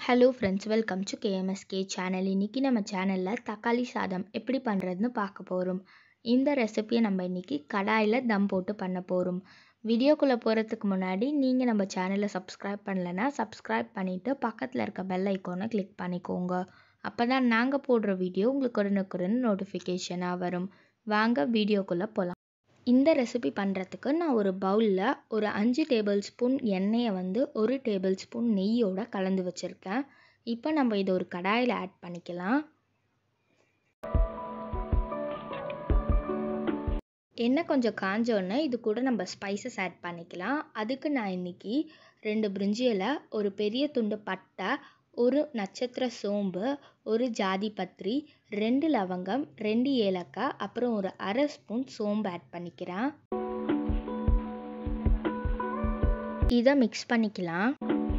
hello friends welcome to KMSK channel இன்றைக்கி நம்ம சேனலில் தக்காளி சாதம் எப்படி பண்ணுறதுன்னு பார்க்க போகிறோம் இந்த ரெசிபியை நம்ம இன்றைக்கி கடாயில் தம் போட்டு பண்ண போகிறோம் வீடியோக்குள்ளே போகிறதுக்கு முன்னாடி நீங்கள் நம்ம சேனலை சப்ஸ்கிரைப் பண்ணலைன்னா சப்ஸ்கிரைப் பண்ணிவிட்டு பக்கத்தில் இருக்க பெல் ஐக்கானை கிளிக் பண்ணிக்கோங்க அப்போ தான் நாங்கள் போடுற வீடியோ உங்களுக்கு உடனுக்குடன் நோட்டிஃபிகேஷனாக வரும் வாங்க வீடியோக்குள்ளே போகலாம் இந்த ரெசிபி பண்ணுறதுக்கு நான் ஒரு பவுலில் ஒரு அஞ்சு டேபிள் ஸ்பூன் எண்ணெயை வந்து ஒரு டேபிள் ஸ்பூன் நெய்யோட கலந்து வச்சுருக்கேன் இப்போ நம்ம இதை ஒரு கடாயில் ஆட் பண்ணிக்கலாம் எண்ணெய் கொஞ்சம் காஞ்சோடனே இது கூட நம்ம ஸ்பைசஸ் ஆட் பண்ணிக்கலாம் அதுக்கு நான் இன்றைக்கி ரெண்டு பிரிஞ்சியில் ஒரு பெரிய துண்டு பட்டை ஒரு நட்சத்திர சோம்பு ஒரு ஜாதி பத்திரி ரெண்டு லவங்கம் ரெண்டு ஏலக்காய் அப்புறம் ஒரு அரை ஸ்பூன் சோம்பு ஆட் பண்ணிக்கிறேன் இதை மிக்ஸ் பண்ணிக்கலாம்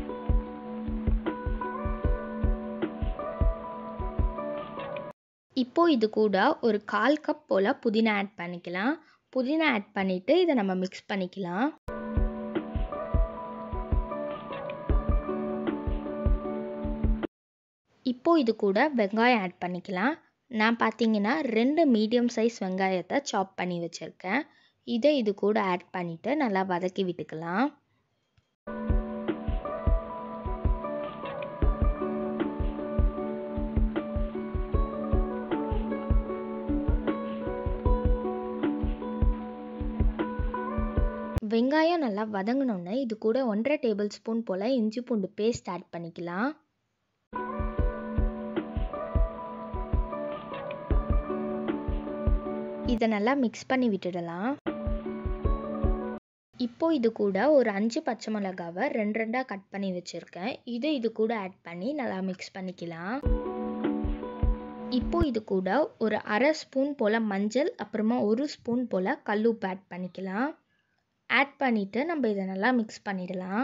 இப்போ இது கூட ஒரு கால் கப் போல் புதினா ஆட் பண்ணிக்கலாம் புதினா ஆட் பண்ணிவிட்டு இதை நம்ம மிக்ஸ் பண்ணிக்கலாம் இப்போ இது கூட வெங்காயம் ஆட் பண்ணிக்கலாம் நான் பார்த்தீங்கன்னா ரெண்டு மீடியம் சைஸ் வெங்காயத்தை சாப் பண்ணி வச்சுருக்கேன் இதை இது கூட ஆட் பண்ணிவிட்டு நல்லா வதக்கி விட்டுக்கலாம் வெங்காயம் நல்லா வதங்கினோன்னே இது கூட ஒன்றரை டேபிள் ஸ்பூன் போல் இஞ்சி பூண்டு பேஸ்ட் ஆட் பண்ணிக்கலாம் இதை நல்லா மிக்ஸ் பண்ணி விட்டுடலாம் இப்போ இது கூட ஒரு அஞ்சு பச்சை மிளகாவை ரெண்டு ரெண்டாக கட் பண்ணி வச்சுருக்கேன் இதை இது கூட ஆட் பண்ணி நல்லா மிக்ஸ் பண்ணிக்கலாம் இப்போ இது கூட ஒரு அரை ஸ்பூன் போல் மஞ்சள் அப்புறமா ஒரு ஸ்பூன் போல் கல்லுப்பு ஆட் பண்ணிக்கலாம் ஆட் பண்ணிவிட்டு நம்ம இதை நல்லா மிக்ஸ் பண்ணிடலாம்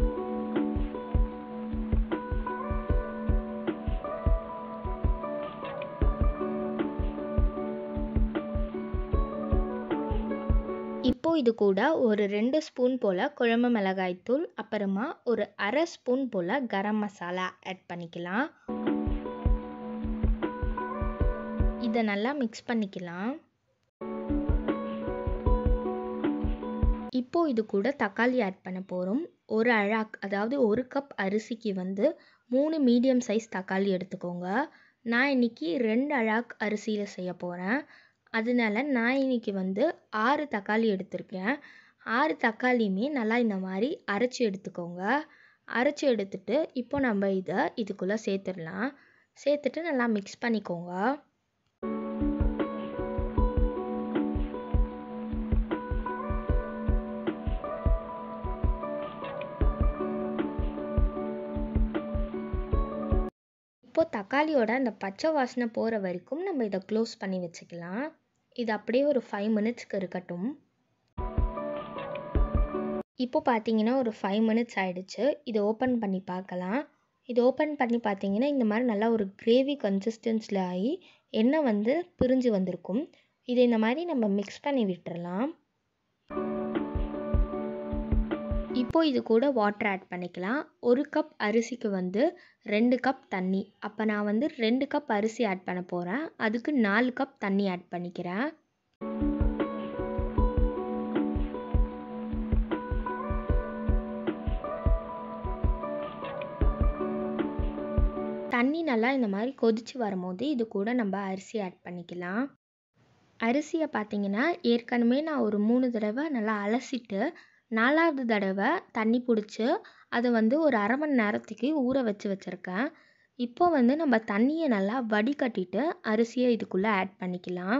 இப்போ இது கூட ஒரு ரெண்டு ஸ்பூன் போல் குழம்பு மிளகாய்த்தூள் அப்புறமா ஒரு அரை ஸ்பூன் போல் கரம் மசாலா ஆட் பண்ணிக்கலாம் இதை நல்லா மிக்ஸ் பண்ணிக்கலாம் இப்போ இது கூட தக்காளி ஆட் பண்ண போகிறோம் ஒரு அழாக் அதாவது ஒரு கப் அரிசிக்கு வந்து மூணு மீடியம் சைஸ் தக்காளி எடுத்துக்கோங்க நான் இன்றைக்கி ரெண்டு அழாக் அரிசியில் செய்ய போகிறேன் அதனால நான் இன்றைக்கி வந்து ஆறு தக்காளி எடுத்திருக்கேன் ஆறு தக்காளியுமே நல்லா இந்த மாதிரி அரைச்சி எடுத்துக்கோங்க அரைச்சி எடுத்துட்டு இப்போ நம்ம இதை இதுக்குள்ளே சேர்த்துடலாம் சேர்த்துட்டு நல்லா மிக்ஸ் பண்ணிக்கோங்க இப்போது தக்காளியோட அந்த பச்சை வாசனை போகிற வரைக்கும் நம்ம இதை க்ளோஸ் பண்ணி வச்சுக்கலாம் இது அப்படியே ஒரு ஃபைவ் மினிட்ஸ்க்கு இருக்கட்டும் இப்போ பார்த்தீங்கன்னா ஒரு ஃபைவ் மினிட்ஸ் ஆகிடுச்சு இதை ஓப்பன் பண்ணி பார்க்கலாம் இது ஓப்பன் பண்ணி பார்த்தீங்கன்னா இந்த மாதிரி நல்லா ஒரு கிரேவி கன்சிஸ்டன்ஸில் ஆகி எண்ணெய் வந்து பிரிஞ்சு வந்திருக்கும் இதை இந்த மாதிரி நம்ம மிக்ஸ் பண்ணி விட்டுறலாம் இப்போ இது கூட வாட்டர் ஆட் பண்ணிக்கலாம் ஒரு கப் அரிசிக்கு வந்து ரெண்டு கப் தண்ணி அப்போ நான் வந்து ரெண்டு கப் அரிசி ஆட் பண்ண போகிறேன் அதுக்கு நாலு கப் தண்ணி ஆட் பண்ணிக்கிறேன் தண்ணி நல்லா இந்த மாதிரி கொதித்து வரும்போது இது கூட நம்ம அரிசி ஆட் பண்ணிக்கலாம் அரிசியை பார்த்தீங்கன்னா ஏற்கனவே நான் ஒரு மூணு தடவை நல்லா அலசிட்டு நாலாவது தடவை தண்ணி பிடிச்சி அதை வந்து ஒரு அரை மணி நேரத்துக்கு ஊற வச்சு வச்சுருக்கேன் இப்போ வந்து நம்ம தண்ணியை நல்லா வடிகட்டிட்டு அரிசியை இதுக்குள்ளே ஆட் பண்ணிக்கலாம்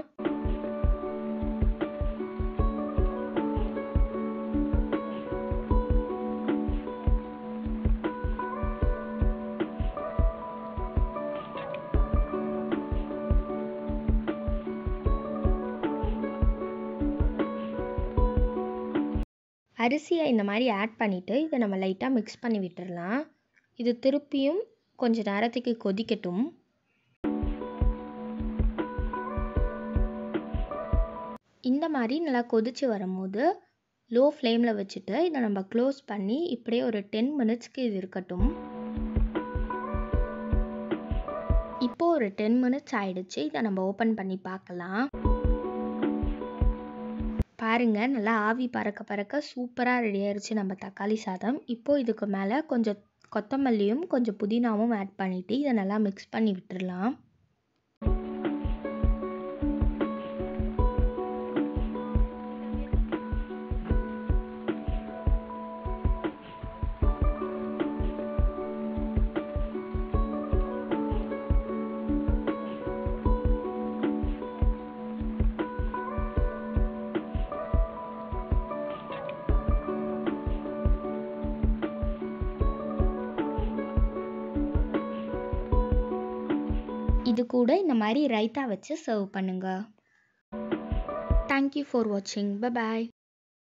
அரிசியை இந்த மாதிரி ஆட் பண்ணிவிட்டு இதை நம்ம லைட்டாக மிக்ஸ் பண்ணி விட்டுடலாம் இது திருப்பியும் கொஞ்ச நேரத்துக்கு கொதிக்கட்டும் இந்த மாதிரி நல்லா கொதித்து வரும்போது லோ ஃப்ளேமில் வச்சுட்டு இதை நம்ம க்ளோஸ் பண்ணி இப்படியே ஒரு டென் மினிட்ஸ்க்கு இது இருக்கட்டும் இப்போ ஒரு டென் மினிட்ஸ் ஆயிடுச்சு இதை நம்ம ஓப்பன் பண்ணி பார்க்கலாம் பாருங்க நல்லா ஆவி பறக்க பறக்க சூப்பராக ரெடி ஆயிடுச்சு நம்ம தக்காளி சாதம் இப்போ இதுக்கு மேலே கொஞ்சம் கொத்தமல்லியும் கொஞ்சம் புதினாவும் ஆட் பண்ணிவிட்டு இதை நல்லா மிக்ஸ் பண்ணி விட்டுடலாம் இது கூட இந்த மாதிரி ரைத்தா வச்சு சர்வ் பண்ணுங்கள் தேங்க்யூ ஃபார் வாட்சிங் பபாய்